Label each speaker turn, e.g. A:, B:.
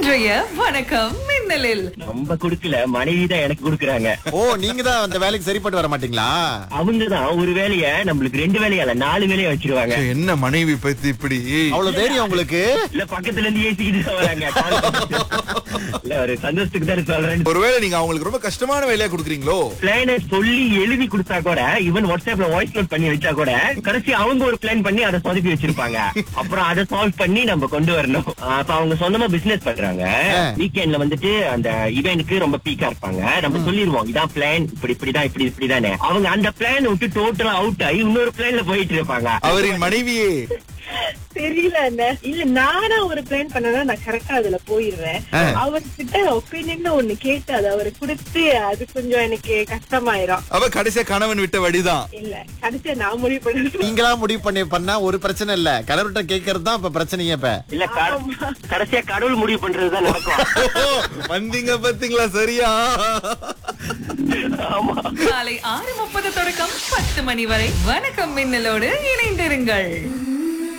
A: இன்றைய வணக்கம் மின்னலில்
B: நம்ம குடுக்கல மனைவி தான் எனக்கு குடுக்குறாங்க
C: ஓ நீங்க தான் அந்த வேலைக்கு சரிப்பட்டு வர மாட்டீங்களா
B: அவங்க தான் ஒரு வேலைய நம்மளுக்கு ரெண்டு வேலையா இல்ல நாலு வேலையா வச்சிருவாங்க
D: என்ன மனைவி பத்தி இப்படி
C: அவ்வளவு தைரியம் உங்களுக்கு
B: இல்ல பக்கத்துல இருந்து ஏசிக்கிட்டு தான் வராங்க இல்ல ஒரு சந்தோஷத்துக்கு தான் சொல்றேன்
D: ஒருவேளை நீங்க அவங்களுக்கு ரொம்ப கஷ்டமான வேலையா கொடுக்குறீங்களோ
B: பிளான சொல்லி எழுதி கொடுத்தா கூட ஈவன் வாட்ஸ்அப்ல வாய்ஸ் நோட் பண்ணி வச்சா கூட கடைசி அவங்க ஒரு பிளான் பண்ணி அதை சொதப்பி வச்சிருப்பாங்க அப்புறம் அதை சால்வ் பண்ணி நம்ம கொண்டு வரணும் ஆஹ் அப்ப அவங்க சொந்தமா பிசினஸ் பண்றாங்க வீக்கெண்ட்ல வந்துட்டு அந்த இவனுக்கு ரொம்ப பீக்கா இருப்பாங்க நம்ம சொல்லிருவோம் இதான் பிளான் இப்படி இப்படிதான் இப்படி இப்படிதானே அவங்க அந்த பிளான் விட்டு டோட்டலா அவுட் ஆகி இன்னொரு பிளான்ல போயிட்டு இருப்பாங்க
D: அவரின் மனைவியே
E: தெரியல அண்ணே இல்ல நானா ஒரு பிளான் பண்ணனா நான் கரெக்டா அதுல போயிடுறேன் அவர்கிட்ட ஒப்பீனியன் ஒண்ணு கேட்டு அது அவரு கொடுத்து அது கொஞ்சம் எனக்கு கஷ்டமாயிரும்
D: அவ கடைசியா கணவன் விட்ட வழிதான்
E: இல்ல கடைசியா நான் முடிவு பண்ணது
C: நீங்களா முடிவு பண்ணி பண்ணா ஒரு பிரச்சனை இல்ல கலவர்கிட்ட கேக்குறது தான் இப்ப பிரச்சனையே இப்ப
B: இல்ல க- கடைசியா கடவுள் முடிவு பண்றதுதான் நடக்கும்
D: வந்தீங்க பாத்தீங்களா சரியா
B: ஆமா
A: காலை ஆறு முப்பது தொடக்கம் பத்து மணி வரை வணக்கம் மின்னலோடு இணைந்திருங்கள்